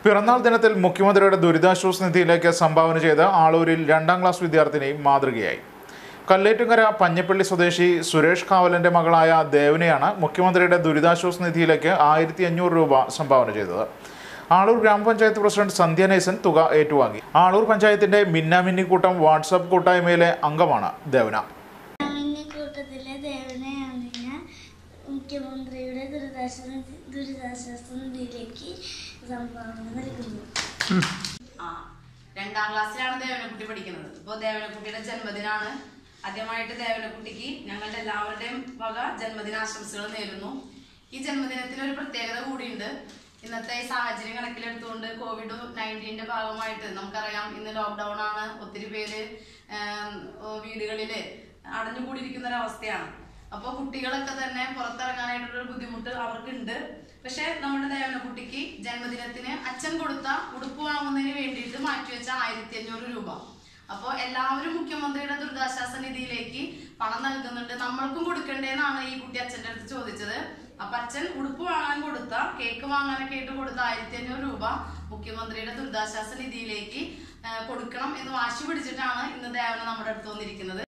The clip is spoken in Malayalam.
പിറന്നാൾ ദിനത്തിൽ മുഖ്യമന്ത്രിയുടെ ദുരിതാശ്വാസ നിധിയിലേക്ക് സംഭാവന ചെയ്ത് ആളൂരിൽ രണ്ടാം ക്ലാസ് വിദ്യാർത്ഥിനി മാതൃകയായി കല്ലേറ്റുങ്കര പഞ്ഞപ്പള്ളി സ്വദേശി സുരേഷ് കാവലന്റെ മകളായ ദേവനെയാണ് മുഖ്യമന്ത്രിയുടെ ദുരിതാശ്വാസ നിധിയിലേക്ക് ആയിരത്തി അഞ്ഞൂറ് രൂപ സംഭാവന ചെയ്തത് ആളൂർ ഗ്രാമപഞ്ചായത്ത് പ്രസിഡന്റ് സന്ധ്യ നേസൻ തുക ഏറ്റുവാങ്ങി ആളൂർ പഞ്ചായത്തിന്റെ മിന്നാമിന്നിക്കൂട്ടം വാട്സപ്പ് കൂട്ടായ്മയിലെ അംഗമാണ് ദേവന കൂട്ടത്തിലെ ദേവനെയാണ് ഞാൻ മുഖ്യമന്ത്രിയുടെ ദുരിതാശ്വാസ ദുരിതാശ്വാസ നിധിയിലേക്ക് സംഭാവന നൽകുന്നു ആ രണ്ടാം ക്ലാസ്സിലാണ് ദേവനക്കുട്ടി പഠിക്കുന്നത് ഇപ്പോൾ ദേവനക്കുട്ടിയുടെ ജന്മദിനാണ് ആദ്യമായിട്ട് ദേവനക്കുട്ടിക്ക് ഞങ്ങളുടെ എല്ലാവരുടെയും വക ജന്മദിനാശംസകൾ നേരുന്നു ഈ ജന്മദിനത്തിന് ഒരു പ്രത്യേകത കൂടിയുണ്ട് ഇന്നത്തെ ഈ സാഹചര്യം കണക്കിലെടുത്തുകൊണ്ട് കോവിഡ് നയൻറ്റീൻ്റെ ഭാഗമായിട്ട് നമുക്കറിയാം ഇന്ന് ലോക്ക്ഡൗൺ ആണ് ഒത്തിരി പേര് ആം, ഓ, വീടുകളില് അടഞ്ഞുകൂടിയിരിക്കുന്ന ഒരു അവസ്ഥയാണ് അപ്പോൾ കുട്ടികളൊക്കെ തന്നെ പുറത്തിറങ്ങാനായിട്ടുള്ള ബുദ്ധിമുട്ട് അവർക്കുണ്ട് പക്ഷെ നമ്മുടെ ദേവനക്കുട്ടിക്ക് ജന്മദിനത്തിന് അച്ഛൻ കൊടുത്ത ഉടുപ്പ് വാങ്ങുന്നതിന് വേണ്ടിയിട്ട് മാറ്റിവെച്ച ആയിരത്തി അഞ്ഞൂറ് രൂപ അപ്പോൾ എല്ലാവരും മുഖ്യമന്ത്രിയുടെ ദുരിതാശ്വാസ നിധിയിലേക്ക് പണം നൽകുന്നുണ്ട് നമ്മൾക്കും കൊടുക്കണ്ടേന്നാണ് ഈ കുട്ടി അച്ഛൻ്റെ അടുത്ത് ചോദിച്ചത് അപ്പൊ അച്ഛൻ ഉടുപ്പ് വാങ്ങാൻ കൊടുത്ത കേക്ക് വാങ്ങാനൊക്കെ ആയിട്ട് കൊടുത്ത ആയിരത്തി അഞ്ഞൂറ് രൂപ മുഖ്യമന്ത്രിയുടെ ദുരിതാശ്വാസ നിധിയിലേക്ക് ആ, കൊടുക്കണം എന്ന് വാശി പിടിച്ചിട്ടാണ് ഇന്ന് ദേവന നമ്മുടെ അടുത്ത് വന്നിരിക്കുന്നത്